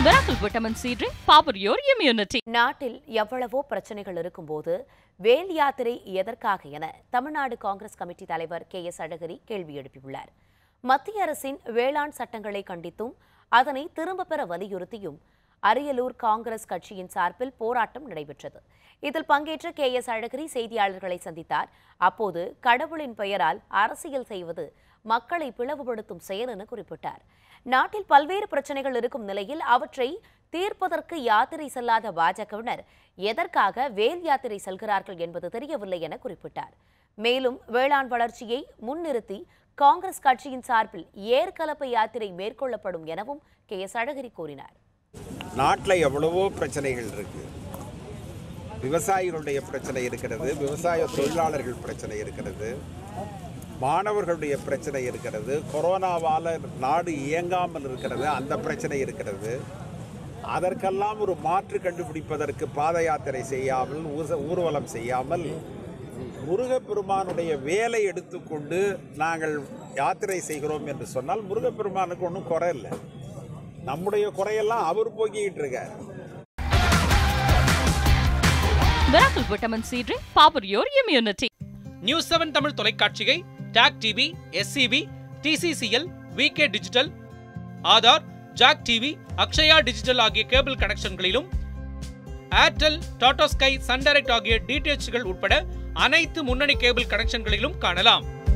Miracle Vitamin C drink, power your immunity. நாட்டில் எவ்வளவோ பிரச்சனைகள் இருக்கும்போது வேல் யாத்திரை எதற்காக என தமிழ்நாடு காங்கிரஸ் கமிட்டி தலைவர் கே எஸ் அழகிரி கேள்வி எழுப்பியுள்ளார் மத்திய அரசின் வேளாண் சட்டங்களை கண்டித்தும் அதனை திரும்பப் பெற வலியுறுத்தியும் அரியலூர் காங்கிரஸ் கட்சியின் சார்பில் போராட்டம் நடைபெற்றது இதில் பங்கேற்ற கே எஸ் அழகிரி செய்தியாளர்களை சந்தித்தார் அப்போது கடவுளின் பெயரால் அரசியல் செய்வது மக்களை பிளவுபடுத்தும் செயல் என குறிப்பிட்டார் நாட்டில் பல்வேறு பிரச்சனைகள் இருக்கும் நிலையில் அவற்றை தீர்ப்பதற்கு யாத்திரை செல்லாத பாஜகவினர் எதற்காக வேல் யாத்திரை செல்கிறார்கள் என்பது தெரியவில்லை என குறிப்பிட்டார் மேலும் வேளாண் வளர்ச்சியை முன்னிறுத்தி காங்கிரஸ் கட்சியின் சார்பில் ஏர்கலப்பை யாத்திரை மேற்கொள்ளப்படும் எனவும் கே எஸ் அழகிரி கூறினார் நாட்டில் எவ்வளவோ பிரச்சனைகள் இருக்கு விவசாயிகளுடைய பிரச்சனை இருக்கிறது விவசாய தொழிலாளர்கள் பிரச்சனை இருக்கிறது மாணவர்களுடைய பிரச்சனை இருக்கிறது கொரோனாவால் நாடு இயங்காமல் இருக்கிறது அந்த பிரச்சனை இருக்கிறது அதற்கெல்லாம் ஒரு மாற்று கண்டுபிடிப்பதற்கு பாத யாத்திரை செய்யாமல் ஊச ஊர்வலம் செய்யாமல் முருகப்பெருமானுடைய வேலை எடுத்துக்கொண்டு நாங்கள் யாத்திரை செய்கிறோம் என்று சொன்னால் முருகப்பெருமானுக்கு ஒன்றும் குறை இல்லை நம்முடைய குறையெல்லாம் அவர் போக்கிக்கிட்டு இருக்கார் Miracle Vitamin C drink, power your immunity. News seven Tamil தொலைக்காட்சியை talk TV SCP TCCL VK digital Aadhaar jack TV Akshaya digital ஆகிய கேபிள் கனெக்ஷன்களிலும் Airtel Tata Sky Sun Direct ஆகிய டிடிஎச்கள் உட்பட அனைத்து முன்னணி கேபிள் கனெக்ஷன்களிலும் காணலாம்